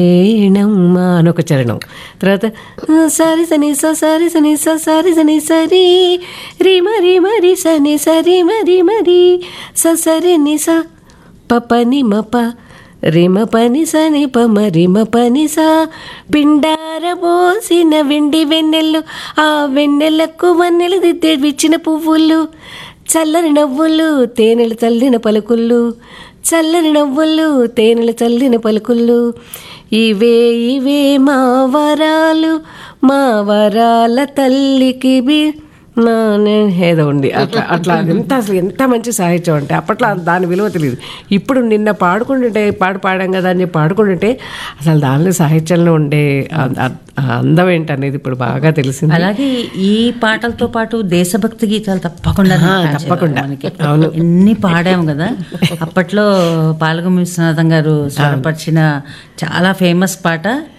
ఏణమ్మా అని ఒక చరణం తర్వాత సరి సని స సరి సని స సరి సని సరి రి మరి మరి సని సరి మరి మరి స సరి ని స పపని మప రిమ పని సని పమ రిమ పని సా పిండార పోసిన వెండి వెన్నెల్లు ఆ వెన్నెలకు వన్నెలు దిద్దే విచ్చిన పువ్వులు చల్లని నవ్వులు తేనెలు చల్లిన పలుకుళ్ళు చల్లని నవ్వులు తేనెలు చల్లిన పలుకుళ్ళు ఇవే ఇవే మా వరాలు మా వరాల తల్లికి బి నా నేను ఏదో ఉంది అట్లా అట్లా ఎంత అసలు ఎంత మంచి సాహిత్యం అంటే అప్పట్లో దాని విలువ తెలియదు ఇప్పుడు నిన్న పాడుకుంటుంటే పాడు పాడాం కదా అని చెప్పి పాడుకుంటుంటే అసలు దానిలో సాహిత్యంలో ఉండే ఆ- ఆ- ఆ అందం ఏంటనేది ఇప్పుడు బాగా తెలిసింది అలాగే ఈ పాటలతో పాటు దేశభక్తి గీతాలు తప్పకుండా ఆ, నచ్చేవారు తప్పకుండా. మనకి అవును. ఎన్ని పాడాము కదా అప్పట్లో పాలగం విశ్వనాథం గారు స్వరపరిచిన చాలా ఫేమస్ పాట